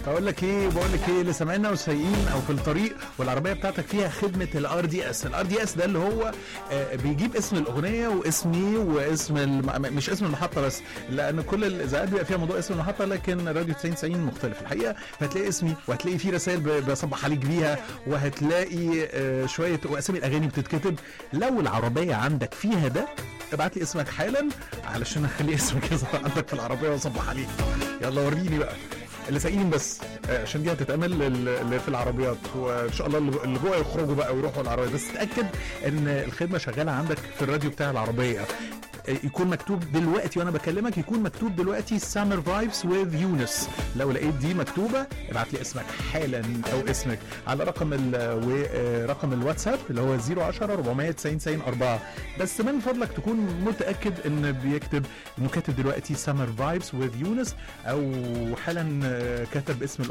اقول لك ايه بقول لك ايه اللي سامعنا وسايقين او في الطريق والعربيه بتاعتك فيها خدمه الار دي اس الار دي اس ده اللي هو آه، بيجيب اسم الاغنيه واسمي واسم الم... مش اسم المحطه بس لان كل الاذاعات بيبقى فيها موضوع اسم المحطه لكن راديو 90 90 مختلف الحقيقه فهتلاقي اسمي وهتلاقي في رسائل ب- بصبح عليك بيها وهتلاقي آه، شويه واسامي الاغاني بتتكتب لو العربيه عندك فيها ده ابعت لي اسمك حالا علشان اخلي اسمك يظهر عندك في العربيه واصبح عليك يلا وريني بقى اللي سايقين بس آه، عشان دي هتتعمل لل- اللي في العربيات وان شاء الله اللي اللي جوه يخرجوا بقى ويروحوا العربيه بس تاكد ان الخدمه شغاله عندك في الراديو بتاع العربيه آه، يكون مكتوب دلوقتي وانا بكلمك يكون مكتوب دلوقتي سامر فايبس وذ يونس لو لقيت دي مكتوبه ابعت لي اسمك حالا او اسمك على رقم ال ورقم الواتساب اللي هو 010 490 90 4 بس من فضلك تكون متاكد ان بيكتب انه كاتب دلوقتي سامر فايبس وذ يونس او حالا آه، كتب اسم